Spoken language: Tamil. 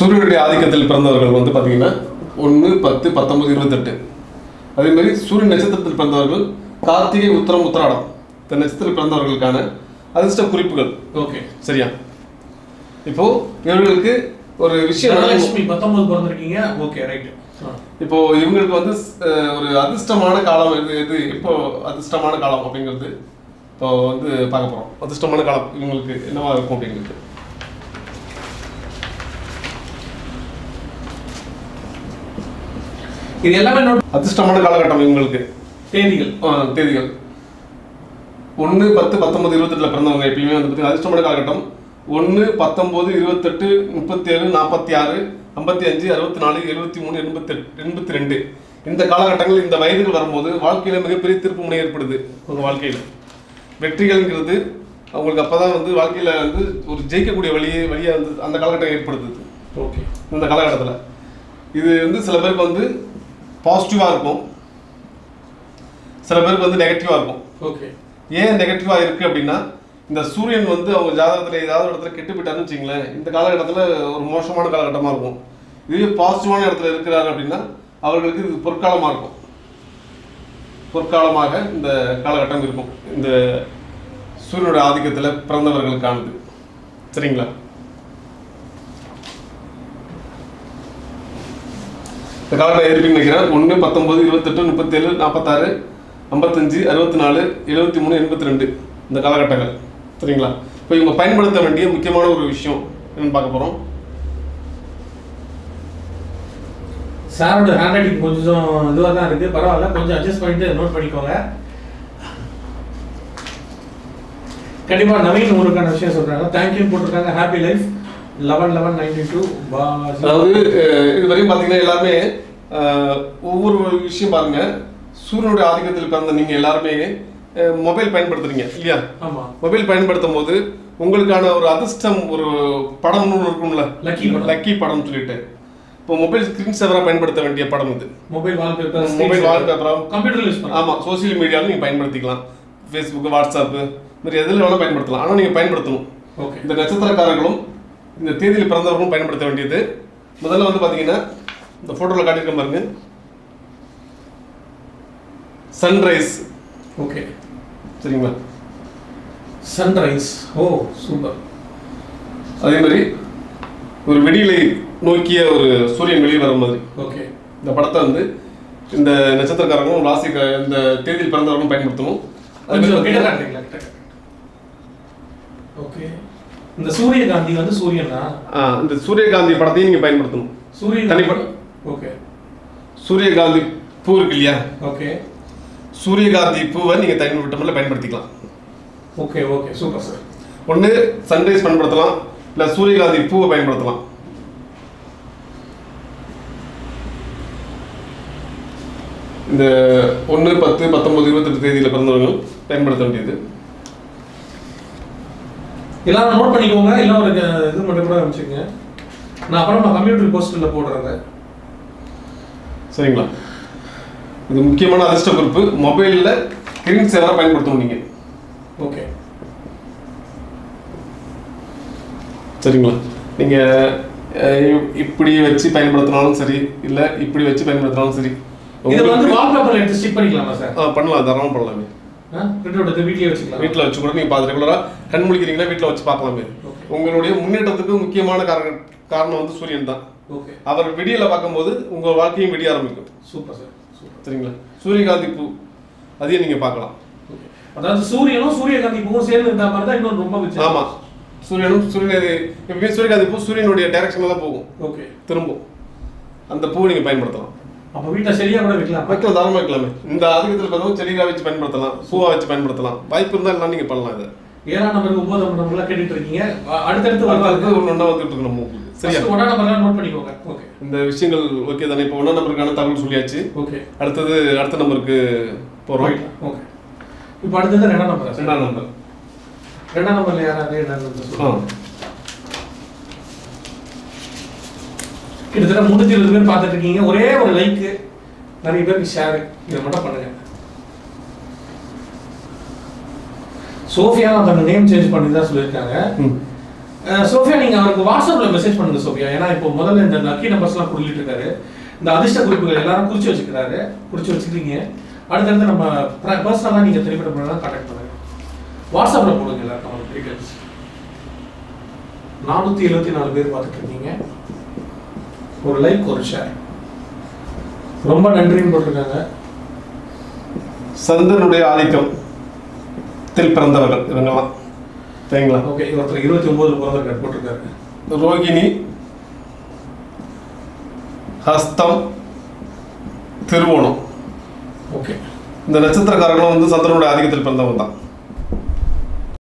சூரியனுடைய ஆதிக்கத்தில் பிறந்தவர்கள் வந்து பார்த்தீங்கன்னா ஒன்று பத்து பத்தொன்பது இருபத்தெட்டு அதே மாதிரி சூரிய நட்சத்திரத்தில் பிறந்தவர்கள் கார்த்திகை உத்தரம் உத்திராடம் இந்த நட்சத்திரத்தில் பிறந்தவர்களுக்கான அதிர்ஷ்ட குறிப்புகள் ஓகே சரியா இப்போ இவர்களுக்கு ஒரு விஷயம் நடக்கும். தனலட்சுமி பத்தொன்பது பிறந்திருக்கீங்க ஓகே ரைட் இப்போ இவங்களுக்கு வந்து அஹ், ஒரு அதிர்ஷ்டமான காலம் எது எது இப்போ அதிர்ஷ்டமான காலம் அப்படிங்கிறது இப்போ வந்து பார்க்க போறோம் அதிர்ஷ்டமான காலம் இவங்களுக்கு என்னவா இருக்கும் அப்படிங்கிறது இது எல்லாமே நோட் அதிர்ஷ்டமான காலகட்டம் இவங்களுக்கு தேதிகள் அஹ், தேதிகள் ஒன்று பத்து பத்தொன்பது இருபத்தெட்டில் பிறந்தவங்க எப்பயுமே வந்து பார்த்தீங்கன்னா அதிர்ஷ்டமான காலகட்டம் ஒன்று பத்தொம்போது இருபத்தெட்டு முப்பத்தேழு நாற்பத்தி ஆறு ஐம்பத்தி அஞ்சு அறுபத்தி நாலு எழுபத்தி மூணு எண்பத்தெட்டு எண்பத்தி ரெண்டு இந்த காலகட்டங்கள் இந்த வயதுகள் வரும்போது வாழ்க்கையில மிகப்பெரிய திருப்பு முனை ஏற்படுது உங்க வாழ்க்கையில வெற்றிகள்ங்கிறது அவங்களுக்கு அப்பதான் வந்து வாழ்க்கையில வந்து ஒரு ஜெயிக்கக்கூடிய வழியே வழியா வந்து அந்த காலகட்டம் ஏற்படுது ஓகே இந்த காலகட்டத்தில் இது வந்து சில பேருக்கு வந்து பாசிட்டிவாக இருக்கும் சில பேருக்கு வந்து நெகட்டிவாக இருக்கும் ஓகே ஏன் நெகட்டிவாக இருக்குது அப்படின்னா இந்த சூரியன் வந்து அவங்க ஜாதகத்தில் ஏதாவது ஒரு இடத்துல கெட்டு போயிட்டாருன்னு வச்சுங்களேன் இந்த காலகட்டத்தில் ஒரு மோசமான காலகட்டமாக இருக்கும் இதுவே பாசிட்டிவான இடத்துல இருக்கிறாரு அப்படின்னா அவர்களுக்கு இது பொற்காலமாக இருக்கும் பொற்காலமாக இந்த காலகட்டம் இருக்கும் இந்த சூரியனோட ஆதிக்கத்தில் பிறந்தவர்களுக்கானது சரிங்களா இந்த காலகட்டம் இருப்பீங்கன்னு நினைக்கிறேன் ஒன்று பத்தொம்பது இருபத்தெட்டு முப்பத்தேழு நாற்பத்தாறு ஐம்பத்தஞ்சு அறுபத்தி நாலு எழுபத்தி மூணு எண்பத்தி ரெண்டு இந்த காலகட்டங்கள் சரிங்களா இப்போ இவங்க பயன்படுத்த வேண்டிய முக்கியமான ஒரு விஷயம் என்னன்னு பார்க்க போகிறோம் சாரோட ஹேண்ட் ரைட்டிங் கொஞ்சம் இதுவாக தான் இருக்கு பரவாயில்ல கொஞ்சம் அட்ஜஸ்ட் பண்ணிட்டு நோட் பண்ணிக்கோங்க கண்டிப்பா நவீன் ஊருக்கான விஷயம் சொல்றாங்க தேங்க்யூ போட்டிருக்காங்க happy life eleven eleven ninety two அதாவது அஹ், இது வரையும் பார்த்தீங்கன்னா எல்லாருமே அஹ், ஒவ்வொரு விஷயம் பாருங்க சூரியனுடைய ஆதிக்கத்தில் பிறந்த நீங்கள் எல்லாருமே மொபைல் பயன்படுத்துறீங்க இல்லையா ஆமா மொபைல் பயன்படுத்தும் போது உங்களுக்கான ஒரு அதிர்ஷ்டம் ஒரு படம்னு ஒண்ணு இருக்கும்ல Lucky படம். லக்கி படம் சொல்லிட்டு இப்போ மொபைல் ஸ்கிரீன் சேவராக பயன்படுத்த வேண்டிய படம் இது மொபைல் வால்பேப்பர் மொபைல் வால்பேப்பரா கம்ப்யூட்டர் யூஸ் பண்ணலாம் ஆமாம் சோஷியல் மீடியாவில் நீங்கள் பயன்படுத்திக்கலாம் ஃபேஸ்புக் வாட்ஸ்அப்பு இந்த மாதிரி எதில் வேணால் பயன்படுத்தலாம் ஆனால் நீங்கள் பயன்படுத்தணும் ஓகே இந்த நட்சத்திரக்காரர்களும் இந்த தேதியில் பிறந்தவர்களும் பயன்படுத்த வேண்டியது முதல்ல வந்து பார்த்தீங்கன்னா இந்த ஃபோட்டோவில் காட்டியிருக்க பாருங்க சன்ரைஸ் ஓகே சரிங்களா சன்ரைஸ் ஓ சூப்பர் அதே மாதிரி ஒரு வெடியிலை நோக்கிய ஒரு சூரியன் வெளியே வர மாதிரி ஓகே இந்த படத்தை வந்து இந்த நட்சத்திரக்காரங்களும் ராசி இந்த தேதியில் பிறந்தவர்களும் பயன்படுத்தணும் அதே மாதிரி கொஞ்சம் கிட்ட பார்த்தீங்கன்னா, காட்டுறீங்களா கிட்ட ஓகே இந்த சூரியகாந்தி வந்து சூரியனா ஆ, இந்த சூரியகாந்தி படத்தையும் நீங்கள் பயன்படுத்தணும் சூரியன் தனிப்பட்ட- ஓகே சூரியகாந்தி பூ இருக்கு இல்லையா ஓகே சூரியகாந்தி பூவை நீங்கள் தனிப்பட்ட முறையில் பயன்படுத்திக்கலாம் ஓகே ஓகே சூப்பர் சார் ஒன்று சன்ரைஸ் பயன்படுத்தலாம் இல்லை சூரியகாந்தி பூவை பயன்படுத்தலாம் இந்த ஒன்று பத்து பத்தொன்பது இருபத்தெட்டு தேதியில் பிறந்தவர்கள் பயன்படுத்த வேண்டியது எல்லாரும் நோட் பண்ணிக்கோங்க இல்லை ஒரு இது மட்டும் கூட வச்சுக்கோங்க நான் அப்புறம் நான் கம்ப்யூட்டர் போஸ்டரில் போடுறேங்க சரிங்களா இது முக்கியமான அதிர்ஷ்ட குறிப்பு மொபைலில் ஸ்கிரீன் சேவராக பயன்படுத்தணும் நீங்கள் ஓகே சரிங்களா நீங்கள் இப்படி வச்சு பயன்படுத்தினாலும் சரி இல்லை இப்படி வச்சு பயன்படுத்தினாலும் சரி இதை வந்து உங்களுக்கு- வால்பேப்பர்ல எடுத்து ஸ்டிக் பண்ணிக்கலாமா சார் ஆ, பண்ணலாம் தாராளம் பண்ணலாமே பிரிண்ட் அவுட் எடுத்து வீட்லயே வச்சுக்கலாம் வீட்டில் வச்சு கூட நீங்கள் பார்த்து ரெகுலராக கண் முழிக்கிறீங்கன்னா வீட்டில் வச்சு பார்க்கலாமே Okay. உங்களுடைய முன்னேற்றத்துக்கு முக்கியமான காரணம் காரணம் வந்து சூரியன் தான் ஓகே அவர் விடியலை பார்க்கும்போது உங்கள் வாழ்க்கையும் விடிய ஆரம்பிக்கும் சூப்பர் சார் சூப்பர் சரிங்களா சூரியகாந்தி பூ அதையும் நீங்கள் பார்க்கலாம் ஓகே அதாவது சூரியனும் சூரியகாந்தி பூவும் சேர்ந்து இருந்த மாதிரி தான் இன்னொன்று ரொம்ப வச்சு ஆமாம் சூரியனும் சூரியன் எப்பயுமே சூரியகாந்தி பூ சூரியனுடைய டைரக்ஷனில் தான் போகும் ஓகே திரும்பும் அந்த பூவை நீங்கள் பயன்படுத்தலாம் அப்ப வீட்டில் சரியா கூட வைக்கலாம் வைக்கலாம் தாராளமாக வைக்கலாமே இந்த ஆதிக்கத்தில் பார்த்தோம் செடிகளாக வச்சு பயன்படுத்தலாம் பூவா வச்சு பயன்படுத்தலாம் வாய்ப்பு இருந்தால் எல்லாம் நீங்கள் பண்ணலாம் இதை ஏழாம் நம்பருக்கு ஒன்பதாம் நம்பர்லாம் கேட்டுட்டு இருக்கீங்க அ- அடுத்தடுத்து அடுத்து வரலாம் ஒன்று ஒன்றா வந்துட்டு இருக்கு நம்ம உங்களுக்கு சரியா சரியா ஒன்றா நம்பர்லாம் நோட் பண்ணிக்கோங்க ஓகே இந்த விஷயங்கள் ஓகே தானே இப்போ ஒன்றாம் நம்பருக்கான தகவல் சொல்லியாச்சு ஓகே அடுத்தது அடுத்த நம்பருக்கு போகிறோம் ஓகே இப்போ அடுத்தது ரெண்டாம் நம்பர் ரெண்டாம் நம்பர் ரெண்டாம் நம்பர்ல யாராவது ரெண்டாம் நம்பர் ஆ சொல்லுங்க கிட்டத்தட்ட முன்னூத்தி இருபது பேர் பார்த்துட்டு இருக்கீங்க ஒரே ஒரு லைக் நிறைய பேருக்கு ஷேர் இதை மட்டும் பண்ணுங்க சோஃபியா தங்க நேம் சேஞ்ச் பண்ணி தான் சொல்லியிருக்காங்க ம் அஹ் சோஃபியா நீங்க அவருக்கு வாட்ஸ்அப்ல மெசேஜ் பண்ணுங்க சோஃபியா ஏன்னா இப்போ முதல்ல இந்த லக்கி நம்பர்ஸ்லாம் குறிப்பிட்டு இருக்காரு இந்த அதிர்ஷ்ட குறிப்புகள் எல்லாரும் குறிச்சு வச்சுக்கிறாரு குறிச்சு வச்சுக்கிறீங்க அடுத்தடுத்து நம்ம பர்சனலாக நீங்க திருப்பிட பண்ணா கான்டாக்ட் பண்ணுங்க வாட்ஸ்அப்ல போடுங்க எல்லாருக்கும் அவங்க டீடைல்ஸ் நானூத்தி எழுபத்தி நாலு பேர் பார்த்துட்டு இருக்கீங்க ஒரு லைக் ஒரு ஷேர் ரொம்ப நன்றின்னு போட்டிருக்காங்க சந்திரனுடைய ஆதிக்கம் தில் பிறந்தவர்கள் இவங்கெல்லாம் சரிங்களா ஓகே ஒருத்தர் இருபத்தி ஒன்பதுல பிறந்திருக்காரு போட்டிருக்காரு ரோகிணி ஹஸ்தம் திருவோணம் ஓகே இந்த நட்சத்திரக்காரர்களும் வந்து சந்திரனுடைய ஆதிக்கத்தில் பிறந்தவங்க தான்